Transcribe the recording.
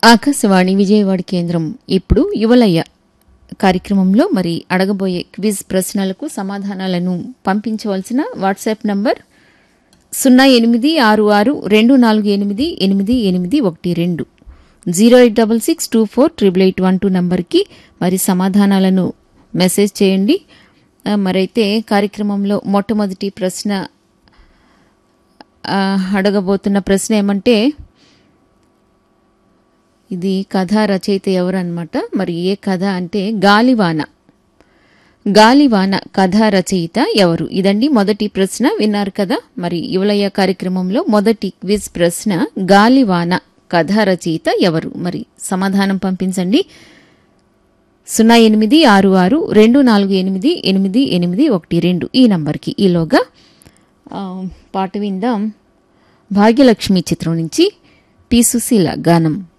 ఆకాశవాణి విజయవాడ కేంద్రం ఇప్పుడు యువలయ్య కార్యక్రమంలో మరి అడగబోయే క్విజ్ ప్రశ్నలకు సమాధానాలను పంపించవలసిన వాట్సాప్ నంబర్ సున్నా ఎనిమిది ఆరు ఆరు రెండు నాలుగు ఎనిమిది ఎనిమిది ఎనిమిది ఒకటి రెండు zero eight double six two four triple eight one two నంబర్కి మరి సమాధానాలను మెసేజ్ చేయండి ఆ, మరైతే కార్యక్రమంలో మొట్టమొదటి ప్రశ్న ఆ, అడగబోతున్న ప్రశ్న ఏమంటే ఇది కథ రచయిత ఎవరన్నమాట మరి ఏ కథ అంటే గాలివాన గాలివాన కథ రచయిత ఎవరు ఇదండి మొదటి ప్రశ్న విన్నారు కదా మరి యువలయ్య కార్యక్రమంలో మొదటి క్విజ్ ప్రశ్న గాలివాన కథ రచయిత ఎవరు మరి సమాధానం పంపించండి సున్నా ఎనిమిది ఆరు ఆరు రెండు నాలుగు ఎనిమిది ఎనిమిది ఎనిమిది ఒకటి రెండు ఈ నంబర్కి ఈలోగా ఆ, పాట విందాం భాగ్యలక్ష్మి చిత్రం నుంచి పి సుశీల గానం